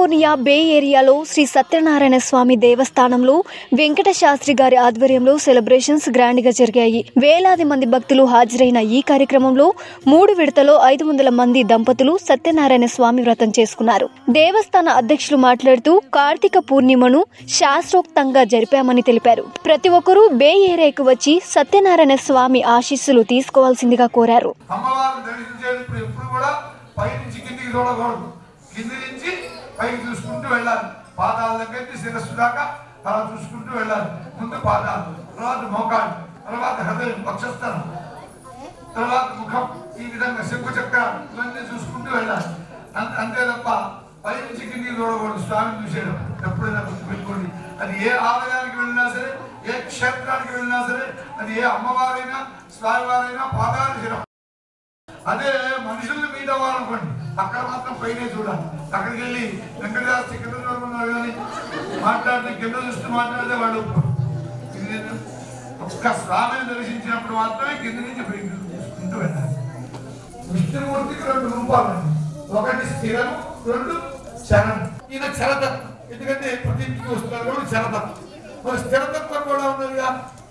California బే ఏరియాలో శ్రీ సత్యనారాయణ స్వామి దేవస్థానంలో వెంకట శాస్త్రి గారి ఆధ్వర్యంలో సెలబ్రేషన్స్ గ్రాండ్ గా జరిగాయి వేలాది మంది భక్తులు హాజరైన ఈ కార్యక్రమంలో మూడు విడతలో ఐదు వందల మంది దంపతులు సత్యనారాయణ స్వామి వ్రతం చేసుకున్నారు దేవస్థాన అధ్యక్షులు మాట్లాడుతూ కార్తీక పూర్ణిమను శాస్త్రోక్తంగా జరిపామని తెలిపారు ప్రతి ఒక్కరూ బే ఏరియాకు వచ్చి సత్యనారాయణ స్వామి ఆశీస్సులు తీసుకోవాల్సిందిగా కోరారు అమ్మవారిని దర్శించేటప్పుడు ఎప్పుడు కూడా పైనుంచి కిందికి చూడకూడదు కింది నుంచి పైకి చూసుకుంటూ వెళ్ళాలి పాదాల దగ్గర నుంచి శిరస్సు దాకా అలా చూసుకుంటూ వెళ్ళాలి ముందు పాదాలు తర్వాత మోకాళ్ళు తర్వాత హృదయం వక్షస్థలం తర్వాత ముఖం ఈ విధంగా శంకు చక్రాలు ఇవన్నీ చూసుకుంటూ వెళ్ళాలి అంత- అంతే తప్ప పై నుంచి కిందికి చూడకూడదు స్వామిని చూసేటప్పుడు ఎప్పుడైనా గుర్తుపెట్టుకోండి అది ఏ ఆలయానికి వెళ్ళినా సరే ఏ క్షేత్రానికి వెళ్ళినా సరే అది ఏ అమ్మవారైనా స్వామివారైనా పాదాలు శిరం అదే మనుషుల్ని మీద అవ్వాలనుకోండి అక్కడ మాత్రం పైనే చూడాలి అక్కడికి వెళ్ళి వెంకటదాస్ కింద చూడమన్నారు కానీ మాట్లాడితే కింద చూస్తూ మాట్లాడితే వాళ్ళు ఒప్పుకోరు. ఇది ఒక్క స్వామిని దర్శించినప్పుడు మాత్రమే కింద నుంచి పైకి చూసుకుంటూ వెళ్ళాలి విష్ణుమూర్తికి రెండు రూపాలు ఉన్నాయి. ఒకటి స్థిరం రెండు చరణం ఈయన చరతత్వం ఎందుకంటే ప్రతి ఇంటికి వస్తున్నారు కూడా చరతత్వం మరి స్థిరతత్వం కూడా ఉన్నదిగా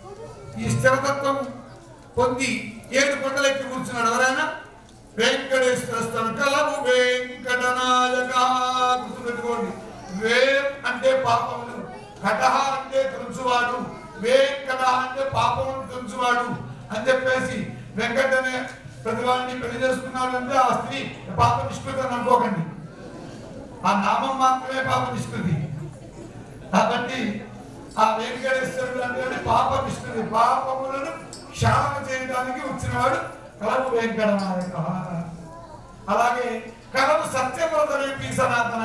ఈ స్థిరతత్వం పొంది ఏడు కొండలెక్కి కూర్చున్నాడు ఎవరైనా వెంకటేశ్వర స్థలం కలము వెంకటనాయక గుర్తుపెట్టుకోండి వే అంటే పాపములు కటహ అంటే తుంచువాడు వెంకట అంటే పాపములు తుంచువాడు అని చెప్పేసి వెంకట అనే ప్రతివాడిని పెళ్లి చేసుకున్నాడు అంటే ఆ స్త్రీ పాప నిష్కృతి అని అనుకోకండి ఆ నామం మాత్రమే పాప నిష్కృతి కాబట్టి ఆ వెంకటేశ్వరుడు అంటే పాప నిష్కృతి పాపములను క్షాళన చేయడానికి వచ్చినవాడు కలవు వెంకటనాయక అలాగే కలవు సత్యవ్రతరేపి సనాతన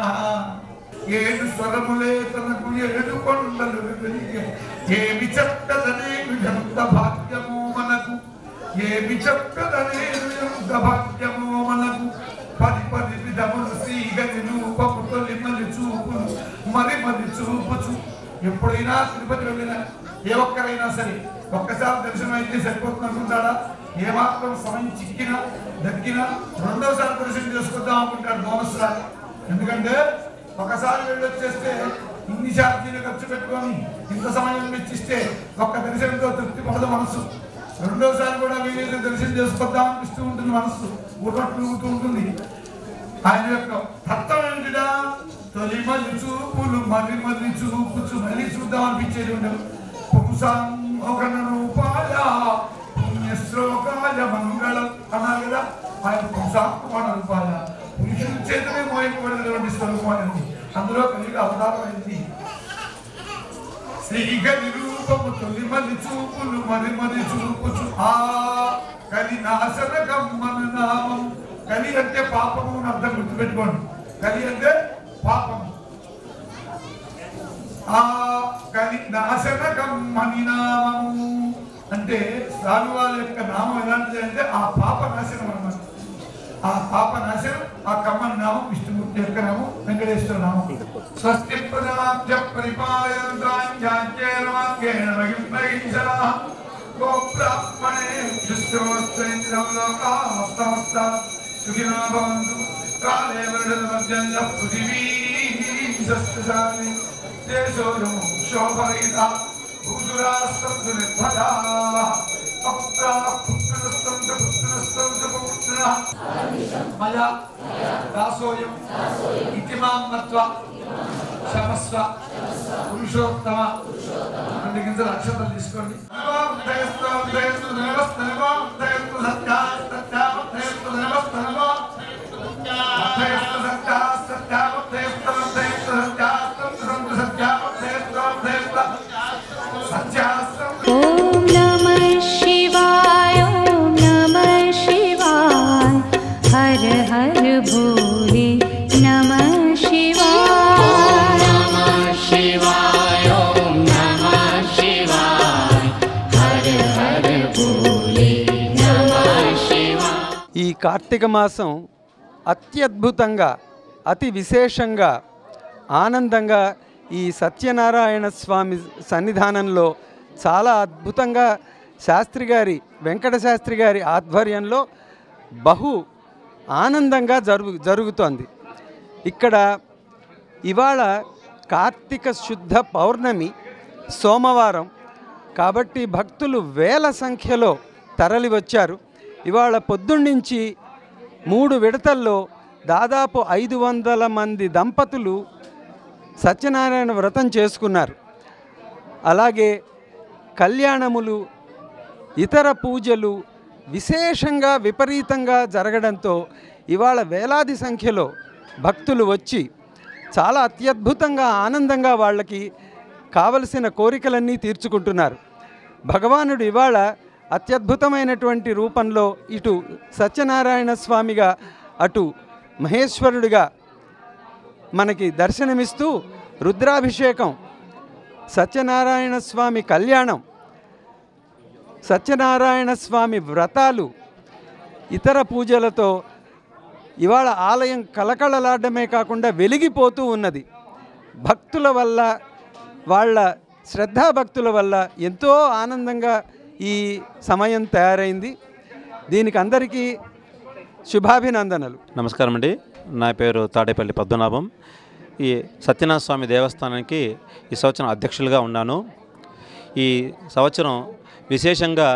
ఏడు స్వరములే తనకు ఏడు కొండలు వెలిగే. ఏమి చెప్పదనే ఎంత భాగ్యము మనకు ఏమి చెప్పదనే ఎంత భాగ్యము మనకు పది పది విధములు శ్రీగని రూపము తొలి మలి చూపులు మరి మరి చూపుచు ఎప్పుడైనా తిరుపతి వెళ్ళినా ఏ ఒక్కరైనా సరే ఒక్కసారి దర్శనం అయితే సరిపోతుంది అనుకుంటాడా ఏమాత్రం సమయం చిక్కినా దక్కినా రెండోసారి దర్శనం చేసుకుందాం అనుకుంటాడు బోనస్ రాని ఎందుకంటే ఒకసారి వెళ్ళొచ్చేస్తే ఇన్ని ఛార్జీలు ఖర్చు పెట్టుకొని ఇంత సమయం వెచ్చిస్తే ఒక్క దర్శనంతో తృప్తి పడదు మనసు రెండోసారి కూడా వీలైతే దర్శనం చేసుకొద్దాం అనిపిస్తూ ఉంటుంది మనసు ఊరుకుంటూ ఉంటుంది ఆయన యొక్క తత్వం ఏంటిదా తొలి మళ్ళీ చూపులు మరి మళ్ళీ చూపుచు మళ్ళీ చూద్దాం అనిపించేది ఉండదు పుంసాం మోహన రూపాయ పుణ్యశ్లోకాయ మంగళం అన్నారు కదా ఆయన పుంసాం మోహన రూపాయ పురుషుల చేతనే మోయకబడినటువంటి స్వరూపాన్ని అందులో కలిగి అవతారమైంది శ్రీగరి రూపము తొలి మలి చూపులు మరి మరి చూపుచు ఆ కలి నాశన గమ్మన నామం కలి అంటే పాపము అని అర్థం గుర్తుపెట్టుకోండి కలి అంటే పాపము ఆ కలి నాశన గమ్మని నామము అంటే స్వామివారి యొక్క నామం ఎలాంటిది అంటే ఆ పాప నాశనం అన్నమాట ఆ పాప నాశనం ఆ కమ్మని నామం విష్ణుమూర్తి యొక్క నామం వెంకటేశ్వర నామం స్వస్తి ప్రజాభ్య పరిపాలయంతాంజాంచేరవాక్యేన మహింపగించరా గోబ్రాహ్మణే విశ్వస్త్రేంద్రం లోకామస్తమస్త సుఖినో భవంతు కాలే వరుడమర్జన్య పృథివీ సస్యశాలి దేశోయం శోభరిత భూసురాస్తు నిర్భదా పుత్రా పుత్రస్తం చ పుత్రస్తం చ పుత్రః మయా దాసోయం ఇతి మాం మత్వ క్షమస్వ పురుషోత్తమ రెండు గింజల అక్షతలు తీసుకోండి సత్యాస్త్రం ॐ नमः शिवाय ॐ नमः शिवाय हर हर भोले नमः शिवाय शिवाय ॐ नमः शिवाय हर हर भोले नमः शिवाय ఈ కార్తీక మాసం అత్యద్భుతంగా అతి విశేషంగా ఆనందంగా ఈ సత్యనారాయణ స్వామి సన్నిధానంలో చాలా అద్భుతంగా శాస్త్రి గారి వెంకట శాస్త్రి గారి ఆధ్వర్యంలో బహు ఆనందంగా జరుగు జరుగుతోంది ఇక్కడ ఇవాళ కార్తీక శుద్ధ పౌర్ణమి సోమవారం కాబట్టి భక్తులు వేల సంఖ్యలో తరలి వచ్చారు ఇవాళ పొద్దున్నుంచి మూడు విడతల్లో దాదాపు ఐదు వందల మంది దంపతులు సత్యనారాయణ వ్రతం చేసుకున్నారు అలాగే కళ్యాణములు ఇతర పూజలు విశేషంగా విపరీతంగా జరగడంతో ఇవాళ వేలాది సంఖ్యలో భక్తులు వచ్చి చాలా అత్యద్భుతంగా ఆనందంగా వాళ్ళకి కావలసిన కోరికలన్నీ తీర్చుకుంటున్నారు భగవానుడు ఇవాళ అత్యద్భుతమైనటువంటి రూపంలో ఇటు సత్యనారాయణ స్వామిగా అటు మహేశ్వరుడిగా మనకి దర్శనమిస్తూ రుద్రాభిషేకం సత్యనారాయణ స్వామి కళ్యాణం సత్యనారాయణ స్వామి వ్రతాలు ఇతర పూజలతో ఇవాళ ఆలయం కలకళలాడమే కాకుండా వెలిగిపోతూ ఉన్నది భక్తుల వల్ల వాళ్ళ శ్రద్ధాభక్తుల వల్ల ఎంతో ఆనందంగా ఈ సమయం తయారైంది దీనికి అందరికీ శుభాభినందనలు నమస్కారం అండి నా పేరు తాడేపల్లి పద్మనాభం ఈ సత్యనాథ స్వామి దేవస్థానానికి ఈ సంవత్సరం అధ్యక్షులుగా ఉన్నాను ఈ సంవత్సరం విశేషంగా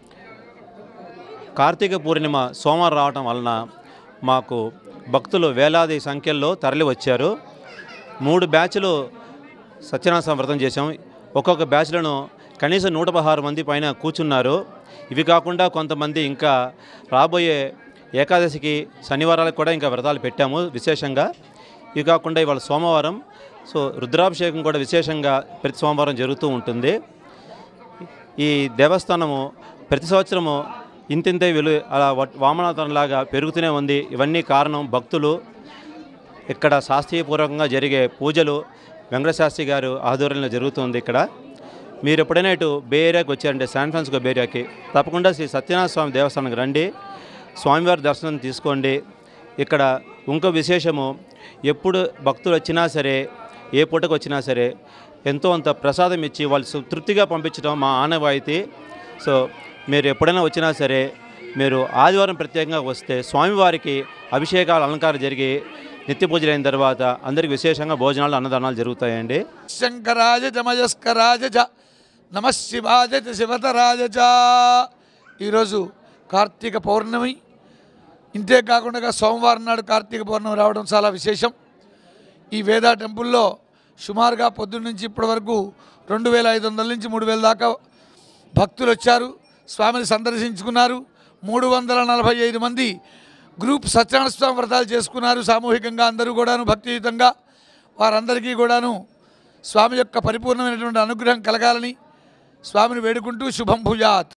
కార్తీక పూర్ణిమ సోమవారం రావటం వలన మాకు భక్తులు వేలాది సంఖ్యల్లో తరలి వచ్చారు మూడు బ్యాచ్లు సత్యనారాయణ స్వామి వ్రతం చేసాం ఒక్కొక్క బ్యాచ్లను కనీసం నూట పదహారు మంది పైన కూర్చున్నారు ఇవి కాకుండా కొంతమంది ఇంకా రాబోయే ఏకాదశికి శనివారాలకు కూడా ఇంకా వ్రతాలు పెట్టాము విశేషంగా ఇవి కాకుండా ఇవాళ సోమవారం సో రుద్రాభిషేకం కూడా విశేషంగా ప్రతి సోమవారం జరుగుతూ ఉంటుంది ఈ దేవస్థానము ప్రతి సంవత్సరము ఇంతింతే విలు అలా వ- వామనాథంలాగా పెరుగుతూనే ఉంది ఇవన్నీ కారణం భక్తులు ఇక్కడ శాస్త్రీయపూర్వకంగా జరిగే పూజలు వెంకటశాస్త్రి గారు ఆధ్వర్యంలో జరుగుతుంది ఇక్కడ మీరు ఎప్పుడైనా ఇటు బే ఏరియాకి వచ్చారంటే శాన్ ఫ్రాన్సిస్కో బే ఏరియాకి తప్పకుండా శ్రీ సత్యనారాయణ స్వామి దేవస్థానానికి రండి స్వామివారి దర్శనం తీసుకోండి ఇక్కడ ఇంకో విశేషము ఎప్పుడు భక్తులు వచ్చినా సరే ఏ పూటకు వచ్చినా సరే ఎంతో అంత ప్రసాదం ఇచ్చి వాళ్ళు సు- తృప్తిగా పంపించడం మా ఆనవాయితీ సో మీరు ఎప్పుడైనా వచ్చినా సరే మీరు ఆదివారం ప్రత్యేకంగా వస్తే స్వామివారికి అభిషేకాలు అలంకారం జరిగి నిత్య పూజలు అయిన తర్వాత అందరికి విశేషంగా భోజనాలు అన్నదానాలు జరుగుతాయండి శంకరాజ జమయస్కరాజ జ నమ శివాజ చ శివతరాజ చ ఈరోజు కార్తీక పౌర్ణమి ఇంతే కాకుండా సోమవారం నాడు కార్తీక పౌర్ణమి రావడం చాలా విశేషం ఈ వేదా టెంపుల్లో సుమారుగా పొద్దున్న నుంచి ఇప్పటి వరకు రెండు వేల ఐదు వందల నుంచి మూడు వేల దాకా భక్తులు వచ్చారు స్వామిని సందర్శించుకున్నారు మూడు వందల నలభై ఐదు మంది గ్రూప్ సత్యనారాయణ స్వామి వ్రతాలు చేసుకున్నారు సామూహికంగా అందరూ కూడాను భక్తియుతంగా వారందరికీ కూడాను స్వామి యొక్క పరిపూర్ణమైనటువంటి అనుగ్రహం కలగాలని స్వామిని వేడుకుంటూ శుభం భుజాత్